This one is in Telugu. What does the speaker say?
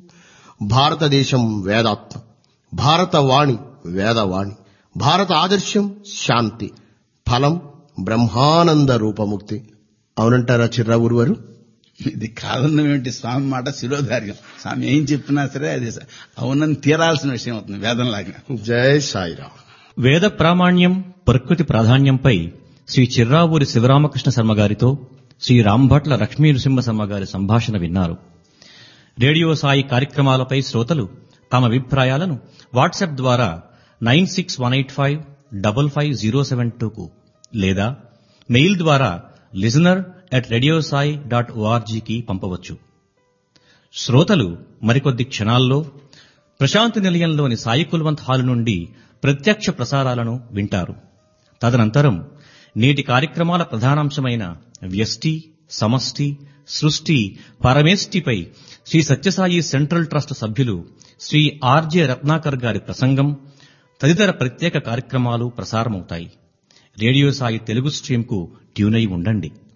భారతదేశం వేదాత్మ భారతవాణి వేదవాణి భారత ఆదర్శం శాంతి ఫలం బ్రహ్మానంద రూపముక్తి అవునంటారా చిర్రావురు వారు ఇది కాదన్నటువంటి స్వామి మాట శిరోధార్యం స్వామి ఏం చెప్పినా సరే అది అవునని తీరాల్సిన విషయం అవుతుంది వేదంలాగా జై సాయిరామ్ వేద ప్రామాణ్యం ప్రకృతి ప్రాధాన్యంపై శ్రీ చిర్రావూరి శివరామకృష్ణ శర్మ గారితో శ్రీ రాంభట్ల లక్ష్మీ నృసింహ శర్మ గారి సంభాషణ విన్నారు రేడియో సాయి కార్యక్రమాలపై శ్రోతలు తమ అభిప్రాయాలను వాట్సాప్ ద్వారా nine six one eight five double five zero seven టూకు లేదా మెయిల్ ద్వారా listener at radio Sai dot ఓఆర్జీకి పంపవచ్చు శ్రోతలు మరికొద్ది క్షణాల్లో ప్రశాంతి నిలయంలోని సాయి కుల్వంత్ హాల్ నుండి ప్రత్యక్ష ప్రసారాలను వింటారు తదనంతరం నేటి కార్యక్రమాల ప్రధానాంశమైన వ్యష్టి సమష్టి సృష్టి పరమేష్టిపై శ్రీ సత్యసాయి సెంట్రల్ ట్రస్ట్ సభ్యులు శ్రీ ఆర్జే రత్నాకర్ గారి ప్రసంగం తదితర ప్రత్యేక కార్యక్రమాలు ప్రసారమవుతాయి రేడియో సాయి తెలుగు స్ట్రీమ్కు ట్యూనై ఉండండి